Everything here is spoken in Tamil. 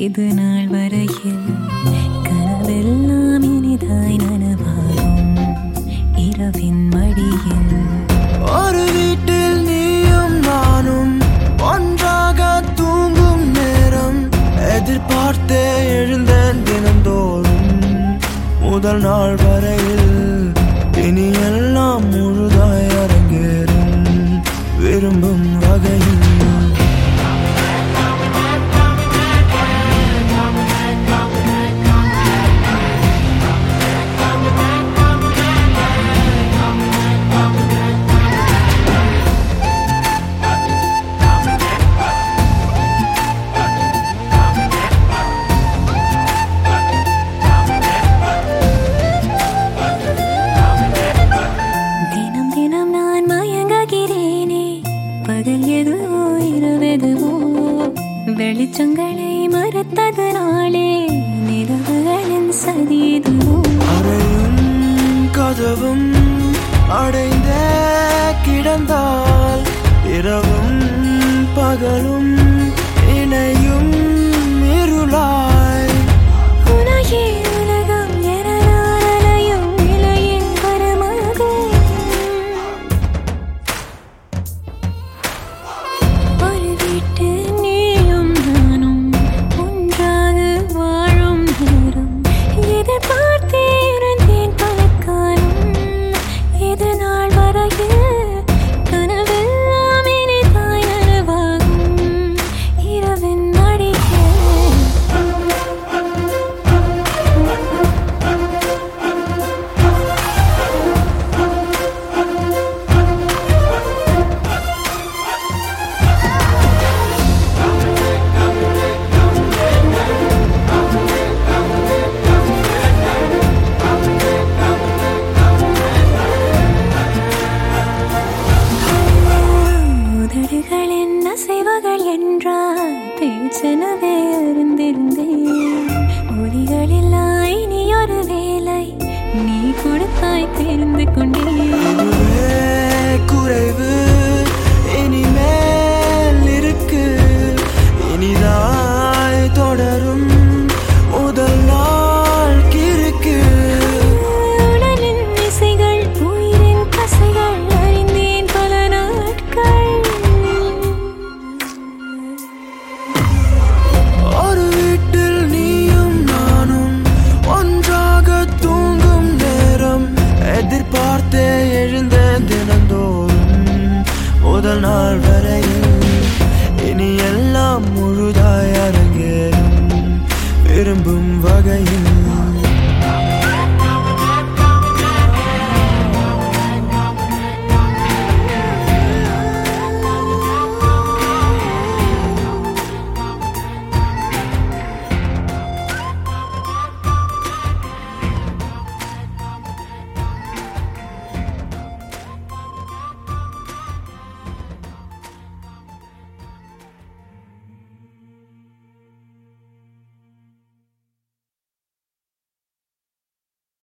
இது நாள் வரையில் கனவெல்லாம் இனிதாய் நனவாகும் இரவின் மடியில் ஒரு வீட்டில் நீயும் நானும் ஒன்றாக தூங்கும் நேரம் எதிர்பார்த்தே எழுந்தேன் தினந்தோறும் முதல் நாள் வரையில் இனி எல்லாம் முழுதாய் அரங்கேறும் விரும்பும் வகையில் தினம் தினம் நான் மயங்குகிறேனே பகல் எதுவோ இரவெதுவோ வெளிச்சங்களை மறுத்ததனாலே நிலவுகளின் சதி எதுவோ அறையும் கதவும் அடைந்தே கிடந்தால் இரவும் பகலும் இணையும் இருளாய் உலகே உலகம் என நான் அலையும் நிலையின் பரமாகும் ஒரு வீட்டு நீயும் நானும் ஒன்றாக வாழும் நேரம் எதிர்பார்த்தே இருந்தேன் பல காலம் இது நாள் வரையில் கனவெல்லாம் இனிதாய் நனவாகும் இரவின் மடியில் உதடுகளின் அசைவுகள் என்றால் பேச்செனவே அறிந்திருந்தேன் ஒளிகளில்லா இனி ஒரு வேலை நீ கொடுத்தாய் தெரிந்து கொண்டேன் அதுவே குறைவு இனிமேல் இருக்கு இனிதாய் தொடரும் முதல் நாள் கிறுக்கு உடலின் இசைகள் உயிரின் பசைகள் அறிந்தேன் பல நாட்கள் ஒரு வீட்டில் நீயும் நானும் ஒன்றாக தூங்கும் நேரம் எதிர்பார்த்தே எழுந்தேன் தினந்தோறும் முதல் நாள் வரையில் இனி எல்லாம் முழுதாய் அரங்கேறும் விரும்பும் வகையில்